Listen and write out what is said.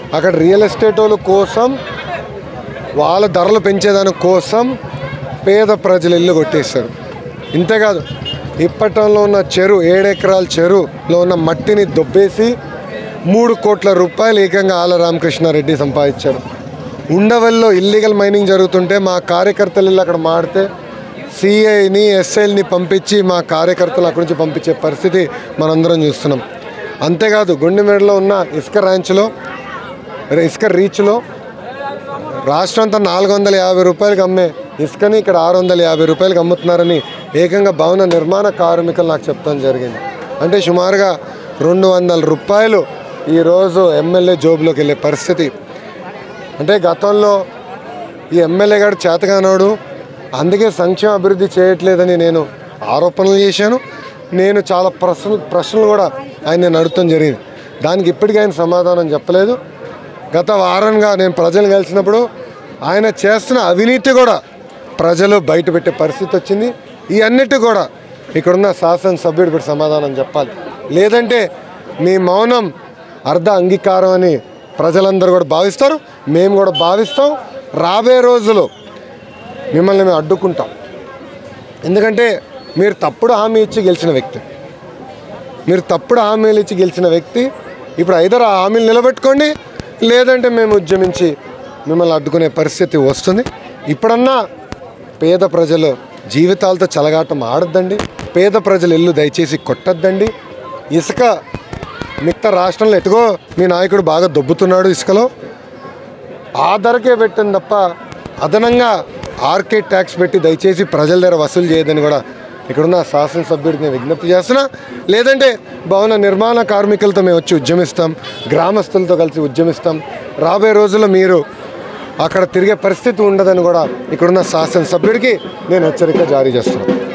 అక్కడ real estate వాళ్ళ కోసం వాళ్ళ ధరలు పెంచేదాని కోసం పేద ప్రజలు ఇల్లు కొట్టేశారు ఇంతేకాదు ఇప్పటంలో ఉన్న చెరువు ఏడెకరాల చెరువులో ఉన్న మట్టిని దొబ్బేసి మూడు కోట్ల రూపాయలు ఏకంగా ఆల రామకృష్ణారెడ్డి సంపాదించారు ఉండవల్లో ఇల్లీగల్ మైనింగ్ జరుగుతుంటే మా కార్యకర్తలు వెళ్ళి అక్కడ మాడితే సిఐని ఎస్ఐల్ని పంపించి మా కార్యకర్తలు అక్కడి నుంచి పంపించే పరిస్థితి మనందరం చూస్తున్నాం అంతేకాదు గుండెమేడలో ఉన్న ఇసుక ర్యాంచ్లో ఇసుక రీచ్లో రాష్ట్రం అంతా నాలుగు వందల యాభై రూపాయలకి అమ్మే ఇసుకని ఇక్కడ ఆరు వందల యాభై రూపాయలకి అమ్ముతున్నారని ఏకంగా భవన నిర్మాణ కార్మికులు నాకు చెప్తాం జరిగింది అంటే సుమారుగా రెండు వందల రూపాయలు ఈరోజు ఎమ్మెల్యే జోబులోకి వెళ్ళే పరిస్థితి అంటే గతంలో ఈ ఎమ్మెల్యే గారు చేతగానోడు అందుకే సంక్షేమ అభివృద్ధి చేయట్లేదని నేను ఆరోపణలు చేశాను నేను చాలా ప్రశ్నలు ప్రశ్నలు కూడా ఆయన నేను అడుగుతాం జరిగింది దానికి ఇప్పటికీ ఆయన సమాధానం చెప్పలేదు గత వారంగా నేను ప్రజలు కలిసినప్పుడు ఆయన చేస్తున్న అవినీతి కూడా ప్రజలు బయట పెట్టే పరిస్థితి వచ్చింది ఈ అన్నిటి కూడా ఇక్కడున్న శాసనసభ్యుడు ఇప్పుడు సమాధానం చెప్పాలి లేదంటే మీ మౌనం అర్ధ అంగీకారం అని ప్రజలందరూ కూడా భావిస్తారు మేము కూడా భావిస్తాం రాబోయే రోజులు మిమ్మల్ని మేము అడ్డుకుంటాం ఎందుకంటే మీరు తప్పుడు హామీ ఇచ్చి గెలిచిన వ్యక్తి మీరు తప్పుడు హామీలు ఇచ్చి గెలిచిన వ్యక్తి ఇప్పుడు ఐదరు ఆ హామీలు నిలబెట్టుకోండి లేదంటే మేము ఉద్యమించి మిమ్మల్ని అడ్డుకునే పరిస్థితి వస్తుంది ఇప్పుడన్నా పేద ప్రజలు జీవితాలతో చలగాటం ఆడొద్దండి పేద ప్రజలు ఇల్లు దయచేసి కొట్టద్దండి ఇసుక మిగతా రాష్ట్రంలో ఎటుగో మీ నాయకుడు బాగా దొబ్బుతున్నాడు ఇసుకలో ఆ ధరకే పెట్టింది తప్ప అదనంగా ఆర్కే ట్యాక్స్ పెట్టి దయచేసి ప్రజల దగ్గర వసూలు చేయదని కూడా ఇక్కడున్న శాసనసభ్యుడికి నేను విజ్ఞప్తి చేస్తున్నా లేదంటే భవన నిర్మాణ కార్మికులతో మేము వచ్చి ఉద్యమిస్తాం గ్రామస్తులతో కలిసి ఉద్యమిస్తాం రాబోయే రోజుల్లో మీరు అక్కడ తిరిగే పరిస్థితి ఉండదని కూడా ఇక్కడున్న శాసనసభ్యుడికి నేను హెచ్చరిక జారీ చేస్తున్నాను